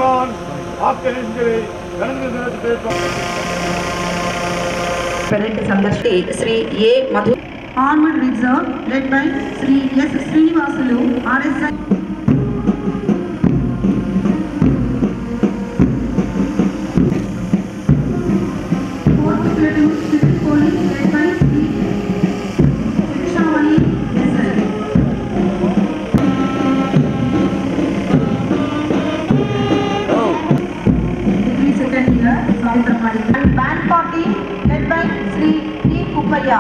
जवान आपके देश के लिए गणतंत्र दिवस पर పెరటి సందర్శి శ్రీ ఏ Madhu Armored Reserve led by Sri S. Srinivasulu, RSI. Fourth platoon civil police led by Sri Shikshamani SI. Degree second year, Savitramani. And band party led by Sri P. Kuppaya.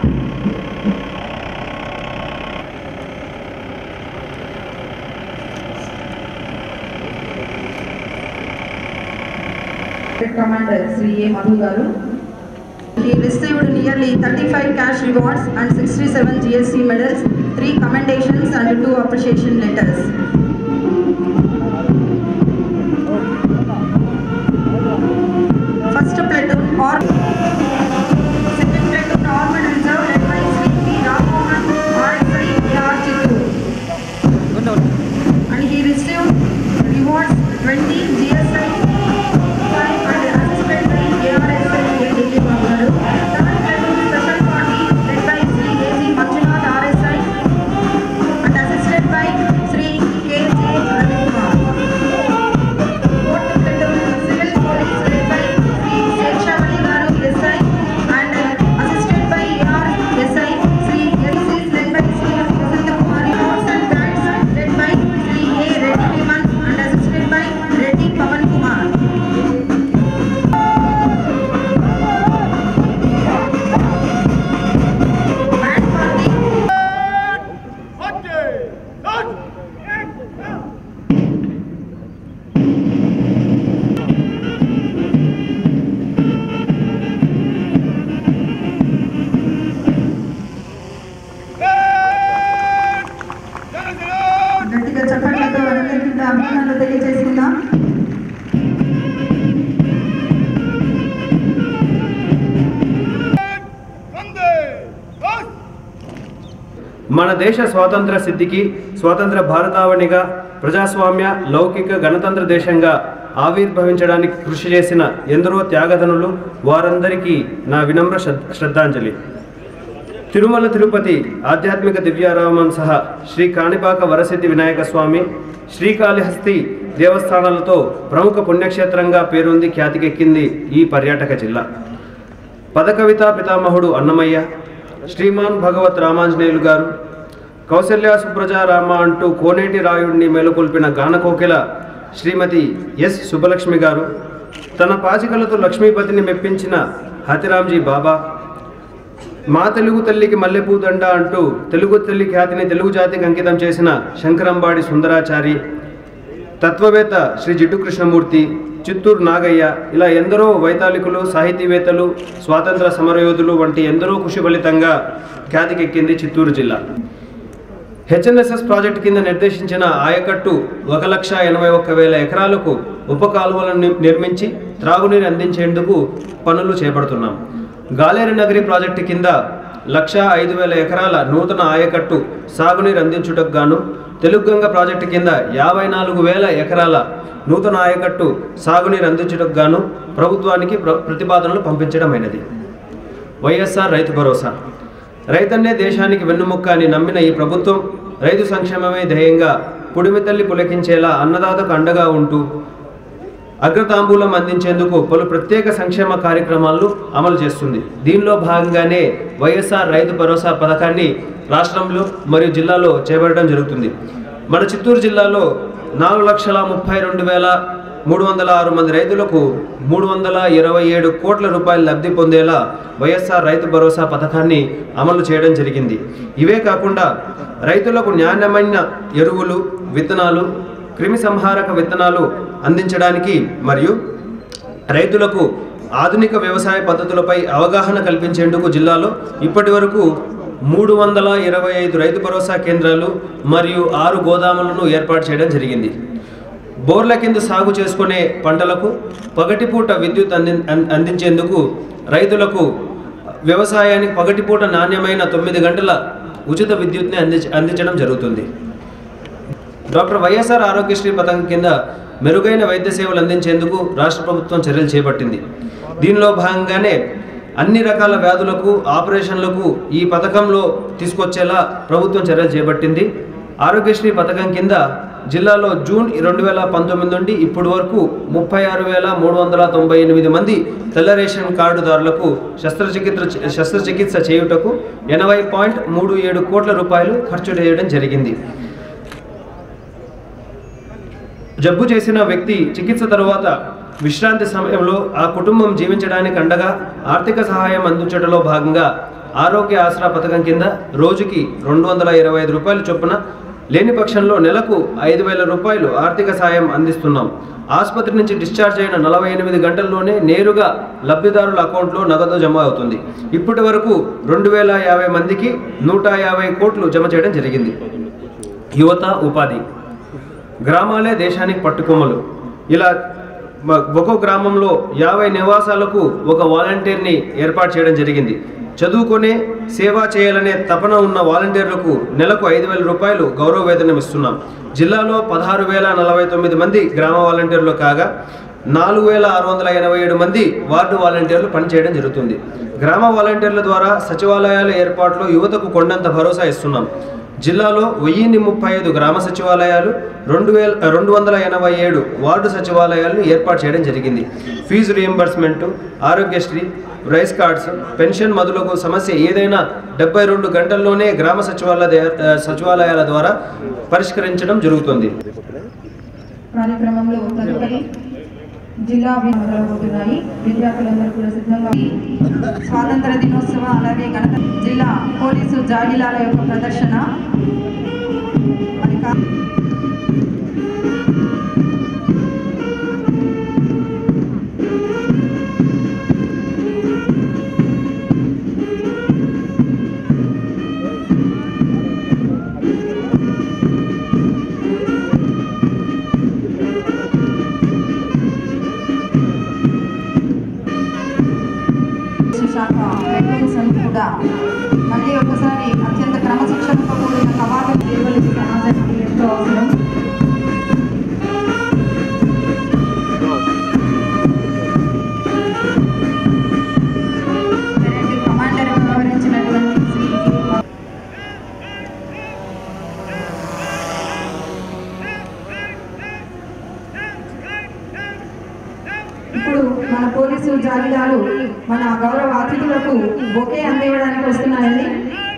Commander Sri A. Madhu Garu. He received nearly 35 cash rewards and 67 GSC medals, 3 commendations and 2 appreciation letters. First platoon or second platoon armored reserve led by Sri P. Raghavan, RSI AR Chittoor. And he received rewards 20 GSI 5 and assisted by ARSI Delhi Bangalore. Third platoon special party led by Sri A.G. Manjunath RSI and assisted by Sri K.J. Ravikumar. Fourth platoon civil police led by Sri Shekshavali Garu SI and assisted by AR SI Sri LCs led by Sri Vasanta Kumari Notes and guides led by Sri A. Reddy Viman and assisted by Reddy Pavan Kumar. Band party గట్టిగా చప్పట్లతో అందరికీ అభినందనలు తెలియజేసుకుందాం మన దేశ స్వాతంత్ర సిద్ధికి స్వాతంత్ర భారతావనిగా ప్రజాస్వామ్య లౌకిక గణతంత్ర దేశంగా ఆవిర్భవించడానికి కృషి చేసిన ఎందరో త్యాగధనులు వారందరికీ నా వినమ్ర శ్రద్- శ్రద్ధాంజలి తిరుమల తిరుపతి ఆధ్యాత్మిక దివ్యారామం సహా శ్రీ కాణిపాక వరసిద్ధి వినాయక స్వామి శ్రీకాళహస్తి దేవస్థానాలతో ప్రముఖ పుణ్యక్షేత్రంగా పేరొంది ఖ్యాతికెక్కింది ఈ పర్యాటక జిల్లా పదకవితా పితామహుడు అన్నమయ్య శ్రీమాన్ భగవత్ రామాంజనేయులు గారు కౌశల్య సుప్రజారామ అంటూ కోనేటి రాయుడిని మేలుకొల్పిన గానకోకిల శ్రీమతి ఎస్ సుబ్బలక్ష్మి గారు తన పాచికలతో లక్ష్మీపతిని మెప్పించిన హతిరాంజీ బాబా మా తెలుగు తల్లికి మల్లెపూదండ అంటూ తెలుగు తల్లి ఖ్యాతిని తెలుగు జాతికి అంకితం చేసిన శంకరంబాడి సుందరాచారి తత్వవేత్త శ్రీ జిడ్డు కృష్ణమూర్తి చిత్తూరు నాగయ్య ఇలా ఎందరో వైతాళికులు సాహితీవేత్తలు స్వాతంత్ర సమరయోధులు వంటి ఎందరో కృషి ఫలితంగా ఖ్యాతికెక్కింది చిత్తూరు జిల్లా హెచ్ఎన్ఎస్ఎస్ ప్రాజెక్టు కింద నిర్దేశించిన ఆయకట్టు ఒక లక్ష ఎనభై ఒక్క వేల ఎకరాలకు ఉప కాలువలను ని- నిర్మించి త్రాగునీరు అందించేందుకు పనులు చేపడుతున్నాం గాలేరు నగరి ప్రాజెక్టు కింద లక్ష ఐదు వేల ఎకరాల నూతన ఆయకట్టు సాగునీరు అందించుటకు గాను తెలుగుగంగ ప్రాజెక్టు కింద యాభై నాలుగు వేల ఎకరాల నూతన ఆయకట్టు సాగునీరు అందించుటకు గాను ప్రభుత్వానికి ప్ర ప్రతిపాదనలు పంపించడమైనది వైఎస్ఆర్ రైతు భరోసా రైతన్నే దేశానికి వెన్నుముక్క అని నమ్మిన ఈ ప్రభుత్వం రైతు సంక్షేమమే ధ్యేయంగా పుడిమి తల్లి పులకించేలా అన్నదాతకు అండగా ఉంటూ అగ్రతాంబూలం అందించేందుకు పలు ప్రత్యేక సంక్షేమ కార్యక్రమాలను అమలు చేస్తుంది దీనిలో భాగంగానే వైఎస్ఆర్ రైతు భరోసా పథకాన్ని రాష్ట్రంలో మరియు జిల్లాలో చేపట్టడం జరుగుతుంది మన చిత్తూరు జిల్లాలో నాలుగు లక్షల ముప్పై రెండు వేల మూడు వందల ఆరు మంది రైతులకు మూడు వందల ఇరవై ఏడు కోట్ల రూపాయలు లబ్ధి పొందేలా వైఎస్ఆర్ రైతు భరోసా పథకాన్ని అమలు చేయడం జరిగింది ఇవే కాకుండా రైతులకు నాణ్యమైన ఎరువులు విత్తనాలు క్రిమి సంహారక విత్తనాలు అందించడానికి మరియు రైతులకు ఆధునిక వ్యవసాయ పద్ధతులపై అవగాహన కల్పించేందుకు జిల్లాలో ఇప్పటి వరకు మూడు వందల ఇరవై ఐదు రైతు భరోసా కేంద్రాలు మరియు ఆరు గోదాములను ఏర్పాటు చేయడం జరిగింది బోర్ల కింద సాగు చేసుకునే పంటలకు పగటిపూట విద్యుత్ అంది అం- అందించేందుకు రైతులకు వ్యవసాయానికి పగటిపూట నాణ్యమైన తొమ్మిది గంటల ఉచిత విద్యుత్ని అంది అందించడం జరుగుతుంది డాక్టర్ వైఎస్ఆర్ ఆరోగ్యశ్రీ పథకం కింద మెరుగైన వైద్య సేవలు అందించేందుకు రాష్ట్ర ప్రభుత్వం చర్యలు చేపట్టింది దీనిలో భాగంగానే అన్ని రకాల వ్యాధులకు ఆపరేషన్లకు ఈ పథకంలో తీసుకొచ్చేలా ప్రభుత్వం చర్యలు చేపట్టింది ఆరోగ్యశ్రీ పథకం కింద జిల్లాలో జూన్ రెండు వేల పంతొమ్మిది నుండి ఇప్పటి వరకు ముప్పై ఆరు వేల మూడు వందల తొంభై ఎనిమిది మంది తెల్ల రేషన్ కార్డుదారులకు శస్త్రచికిత్స శస్త్రచికిత్స చేయుటకు ఎనభై పాయింట్ మూడు ఏడు కోట్ల రూపాయలు ఖర్చు చేయడం జరిగింది జబ్బు చేసిన వ్యక్తి చికిత్స తరువాత విశ్రాంతి సమయంలో ఆ కుటుంబం జీవించడానికి అండగా ఆర్థిక సహాయం అందించడంలో భాగంగా ఆరోగ్య ఆసరా పథకం కింద రోజుకి రెండు వందల ఇరవై ఐదు రూపాయల చొప్పున లేని పక్షంలో నెలకు ఐదు వేల రూపాయలు ఆర్థిక సాయం అందిస్తున్నాం ఆసుపత్రి నుంచి డిశ్చార్జ్ అయిన నలభై ఎనిమిది గంటల్లోనే నేరుగా లబ్ధిదారుల అకౌంట్లో నగదు జమ అవుతుంది ఇప్పటి వరకు రెండు వేల యాభై మందికి నూట యాభై కోట్లు జమ చేయడం జరిగింది యువత ఉపాధి గ్రామాలే దేశానికి పట్టుకొమ్మలు ఇలా మ- ఒక్కో గ్రామంలో యాభై నివాసాలకు ఒక వాలంటీర్ని ఏర్పాటు చేయడం జరిగింది చదువుకొని సేవ చేయాలనే తపన ఉన్న వాలంటీర్లకు నెలకు ఐదు వేల రూపాయలు గౌరవ వేతనం ఇస్తున్నాం జిల్లాలో పదహారు వేల నలభై తొమ్మిది మంది గ్రామ వాలంటీర్లు కాగా నాలుగు వేల ఆరు వందల ఎనభై ఏడు మంది వార్డు వాలంటీర్లు పనిచేయడం జరుగుతుంది గ్రామ వాలంటీర్ల ద్వారా సచివాలయాల ఏర్పాటులో యువతకు కొండంత భరోసా ఇస్తున్నాం జిల్లాలో వెయ్యిన్ని ముప్పై ఐదు గ్రామ సచివాలయాలు రెండు వేల రెండు వందల ఎనభై ఏడు వార్డు సచివాలయాలను ఏర్పాటు చేయడం జరిగింది fees reimbursement Aarogyasri rice cards pension మొదలగు సమస్య ఏదైనా డెబ్బై రెండు గంటల్లోనే గ్రామ సచివాలయ సచివాలయాల ద్వారా పరిష్కరించడం జరుగుతుంది కార్యక్రమంలో తదుపరి జిల్లా మొదలవుతున్నాయి విద్యార్థులందరూ కూడా సిద్ధంగా స్వాతంత్ర దినోత్సవ అలాగే గణత జిల్లా పోలీసు జాగిలాల యొక్క ప్రదర్శన మరి కా- శాఖ వెటరన్స్ అని కూడా మళ్ళీ ఒకసారి అత్యంత క్రమశిక్షణతో కూడిన కవాతు నిర్వహించే సమాజానికి ఎంతో అవసరం కరెంట్ కమాండర్ వ్యవహరించినటువంటి శ్రీ ఇప్పుడు మన పోలీసు జాబితాలు మన గౌరవ అతిథులకు బొకే అందివ్వడానికి వస్తున్నాయండి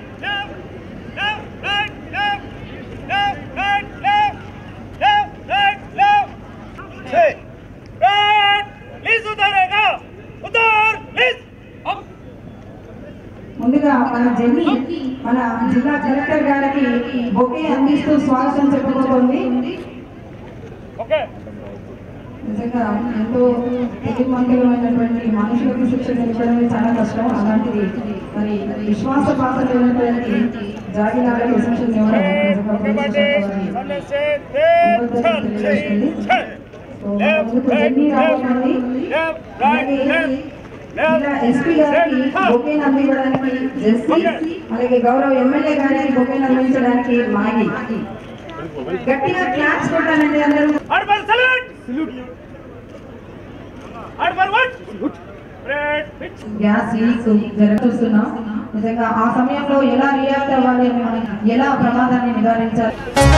ముందుగా మన జెన్నీ మన జిల్లా కలెక్టర్ గారికి బొకే అందిస్తూ స్వాగతం చెప్పబోతోంది నిజంగా ఎంతో తెలివిమంతులమైనటువంటి మనుషులకు శిక్షణ ఇవ్వడమే చాలా కష్టం అలాంటిది మరి విశ్వాసపాత్రమైనటువంటి జాగిలాలకు శిక్షణ ఇవ్వడం నిజంగా పోలీసు శాఖ వారి గొప్పతనం తెలియజేస్తుంది. సో మన ముందుకు జెన్నీ రాబోతోంది అలాగే ఇలా ఎస్పీ గారికి బొకేను అందించడానికి జెస్సీ అలాగే గౌరవ ఎమ్మెల్యే గారికి బొకేను అందించడానికి మాగి గట్టిగా క్లాప్స్ కొట్టాలండి అందరూ గ్యాస్ లీక్ జరుగుతున్నాం నిజంగా ఆ సమయంలో ఎలా రియాక్ట్ అవ్వాలి అని మనం ఎలా ప్రమాదాన్ని నివారించాలి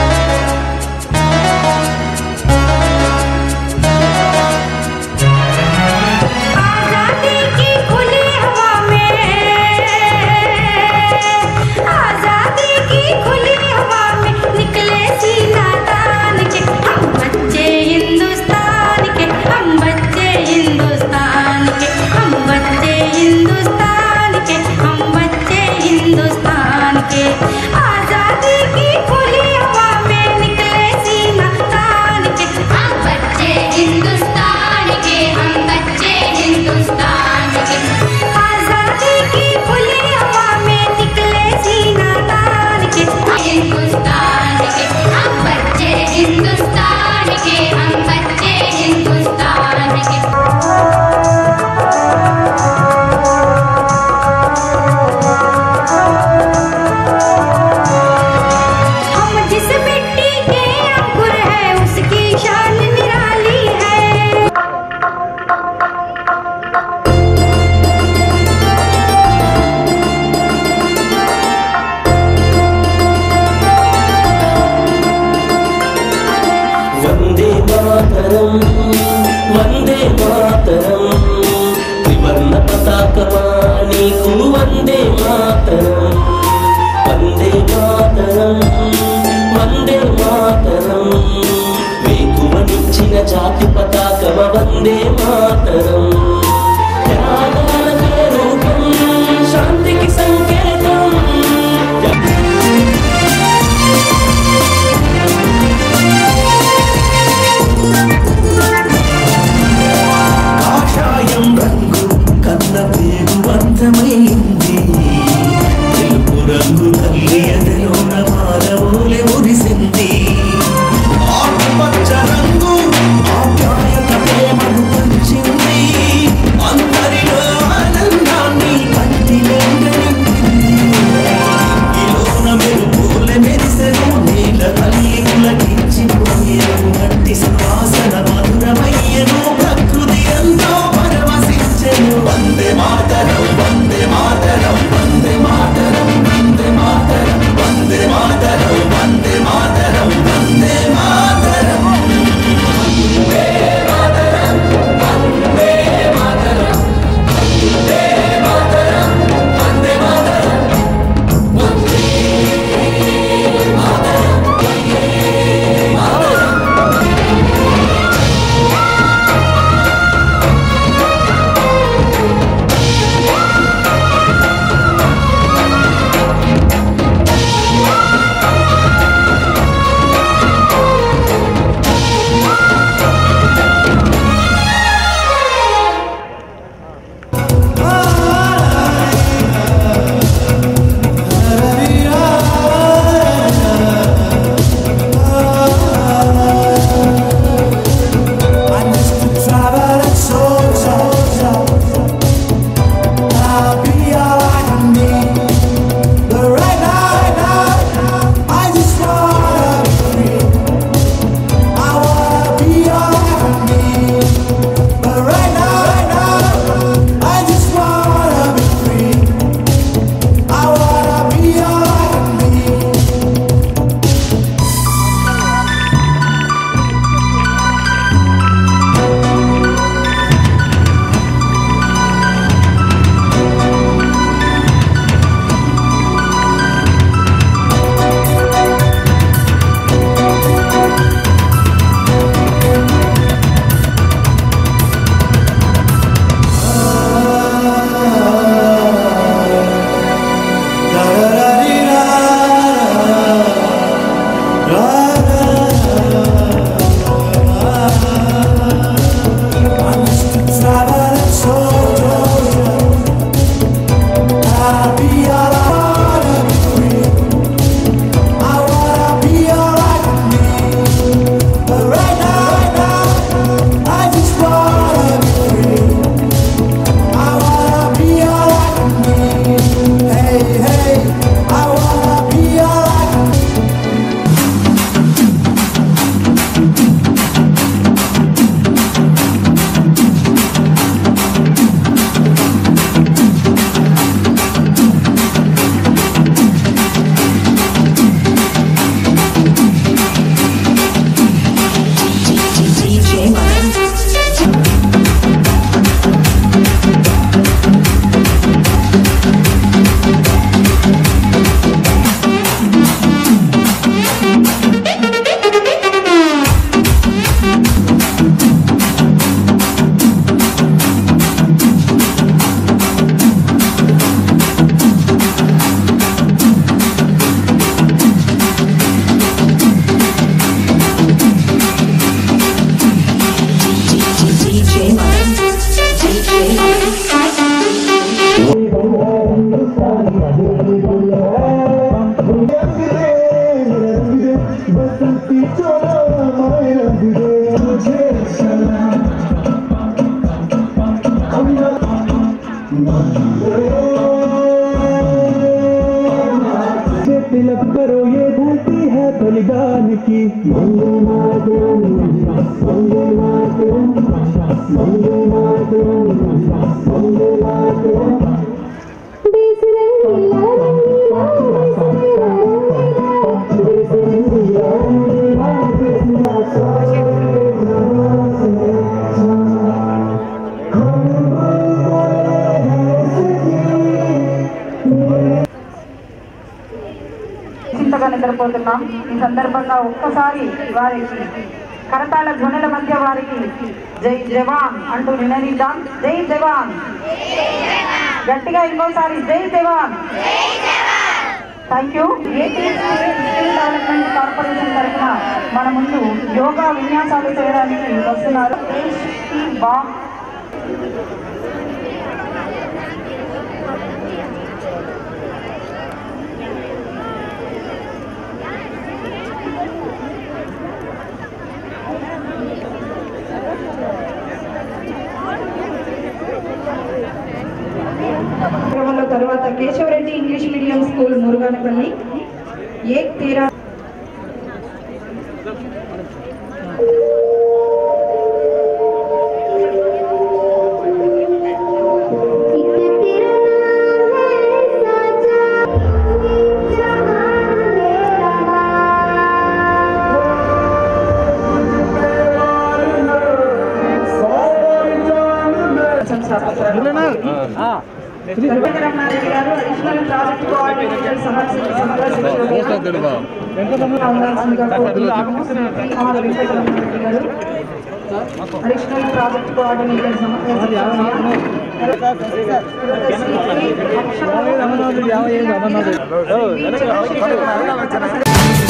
आजादी की खुली हवा में आजादी की खुली हवा में निकले सीना तान के हम बच्चे हिंदुस्तान के हम बच्चे हिंदुस्तान के हम बच्चे हिंदुस्तान के हम बच्चे हिंदुस्तान के आजादी की खुली हवा में మాతరం వందే మాతరం త్రివర్ణ పతాకమా నీకు వందే మాతరం వందే మాతరం వందే మాతరం వేకువనిచ్చిన జాతి పతాకమ వందే మాతరం త్యాగాలకే రూపం శాంతికి సంకేతం కాషాయం రంగు కన్న వేగువంతమైంది తెలుపు రంగు తల్లి ఎదలోన మానవులే మురిసింది ఆకుపచ్చ రంగు ఆప్యాయత ప్రేమను పంచింది అందరిలో ఆనందాన్ని కంటి నిండింది ఇలోన మెరుపుల మెరిసెను నీల తల్లి పులకించిపోయేను మట్టి సువాసన మధురమయ్యను ప్రకృతి ఎంతో పరవశించెను వందే మాతరం వందే మాతరం వందే మాతరం వందే మాతరం వందే మాతరం వందే మాతరం వందే మాతరం I used to travel and so, so, so. I'll be alright on me. But right now, right now, I just wanna be free. I wanna be alright on me. But right now, right now, I just wanna be free. I wanna be alright on me. I used to travel and so, I'll be alright, wanna be free. I wanna be alright with me. But right now, right now, I just wanna be free. I wanna be alright with me. Hey, hey, I wanna be alright with me. तिलक करो ये धरती है बलिदान की वंदे मातरम वंदे मातरम वंदे मातरम वंदे मातरम देश रंगीला रंगीला देश मेरा रंगीला देश रंगीला रंगीला देश मेरा కోరుతున్నాం ఈ సందర్భంగా ఒక్కసారి వారికి కరతాళ ధ్వనుల మధ్య వారికి జై జవాన్ అంటూ నినదిద్దాం జై జవాన్ గట్టిగా ఇంకోసారి జై జవాన్ thank you AP state skill development corporation తరఫున మన ముందు యోగా విన్యాసాలు చేయడానికి వస్తున్నారు తేజ్ టి బామ్ క్రమంలో తర్వాత Keshavareddy English medium school Muruganapalli ఏక్ తీరా రమణారెడ్డి గారు అడిషనల్ ప్రాజెక్ట్ కోఆర్డినేటర్ సమర్శ- సందర్శించడం ఉండాల్సిందిగా కోరుతున్నాము. పి. ఆర్. వెంకటరమణారెడ్డి గారు అడిషనల్ ప్రాజెక్ట్ కోఆర్డినేటర్ సమర్శించడం శ్రీ పి. అక్షర